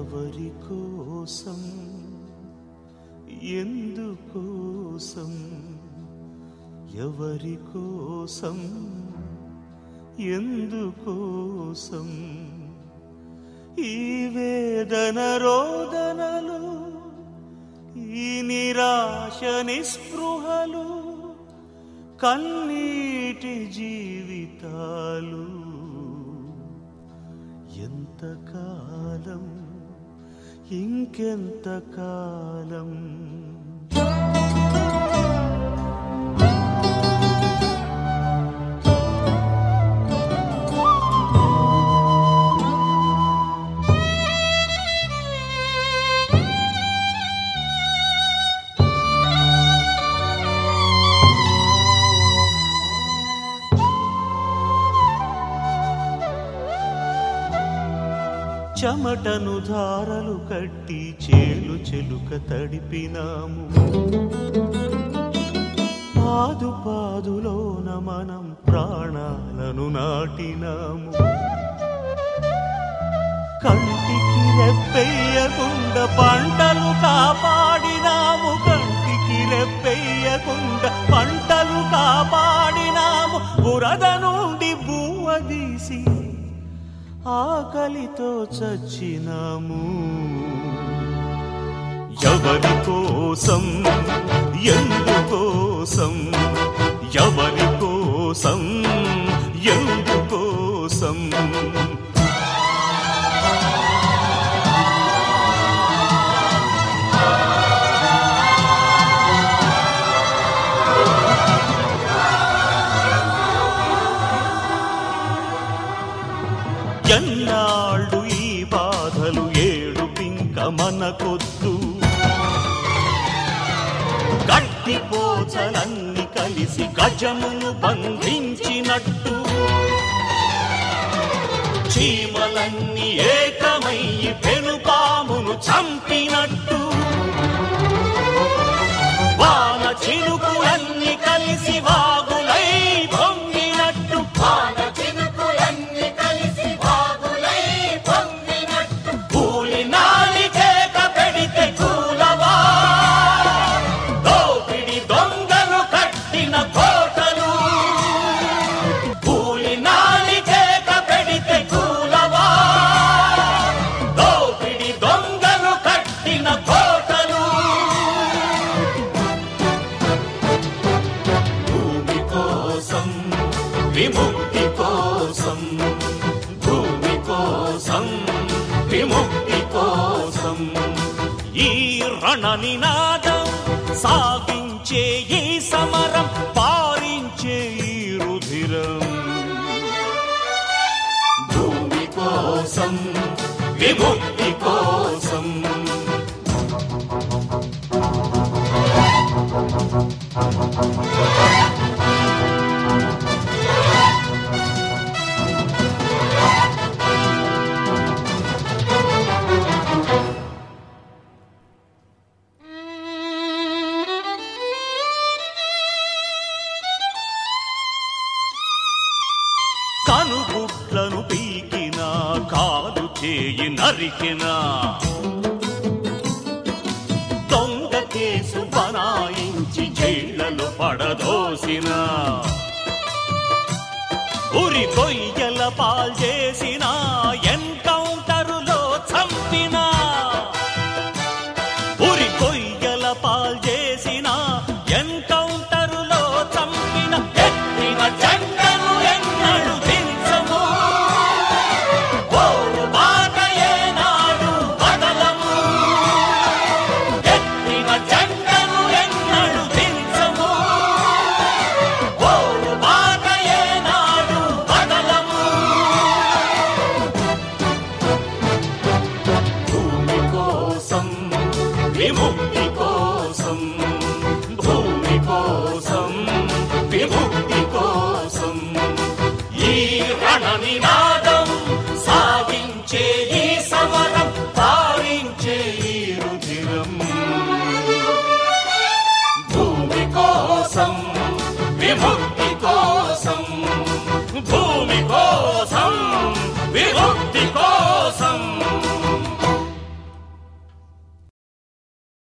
ఎవరి కోసం ఎందుకోసం ఎవరి కోసం ఎందుకోసం ఈ వేదన రోదనలు ఈ నిరాశ నిస్పృహలు కన్నీటి జీవితాలు ఎంతకాలం ఇంకెంతకాలం చెమటను ధారలు కట్టి చేలు చెలుక తడిపినాము పాదు పాదులోన మనం ప్రాణాలను నాటినాము కంటికి రెప్పెయ్యకుండా పంటలు కాపాడినాము కంటికి రెప్పెయ్యకుండా పంటలు కాపాడినాము బురద నుండి బువ్వ తీసి ఆకలితో చచ్చినాము ఎవరి కోసం ఎందుకోసం ఎవరి కోసం ఎందుకోసం ఎన్నాళ్ళు ఈ బాధలు ఏడు పింక మనకొద్దు గట్టి పోచలన్నీ కలిసి గజమును బంధించినట్టు చీమలన్నీ ఏకమయ్యి పెనుపామును చంపినట్టు వాన చినుకులన్నీ కలిసి వాగులై పొంగినట్టు వాన చినుకులన్నీ కలిసి వాగులై పొంగినట్టు కూలి నాలికేక పెడితే కూలవా దోపిడి దొంగలు కట్టిన కోటలు కూలి నాలికేక పెడితే కూలవా దోపిడి దొంగలు కట్టిన కోటలు భూమి కోసం విముక్తి కోసం భూమి కోసం విముక్తి కోసం ఈ రణ నినాదం సాగించే ఈ సమరం పారించే ఈ రుధిరం భూమి కోసం విముక్తి కోసం కనుగుడ్లను పీకినా కాలు చేయి నరికినా దొంగ కేసు బనాయించి జైళ్లలో పడదోసిన ఉరి కొయ్యల పాల్చేసిన ఎన్కౌంటరులో చంపిన ఉరి కొయ్యల పాల్చేసిన ఎన్కౌంటరులో చంపిన ఎత్తిన జెండను ఎన్నడు దించము ఓరు బాట ఏనాడు బదలము ఎత్తిన జెండను ఎన్నడు దించము ఓరు బాట ఏనాడు బదలము భూమి కోసం విముక్తి కోసం భూమి కోసం విముక్తి కోసం ఈ రణ నినాదం సాగించే ఈ సమరం పారించే ఈ రుధిరం భూమి కోసం విముక్తి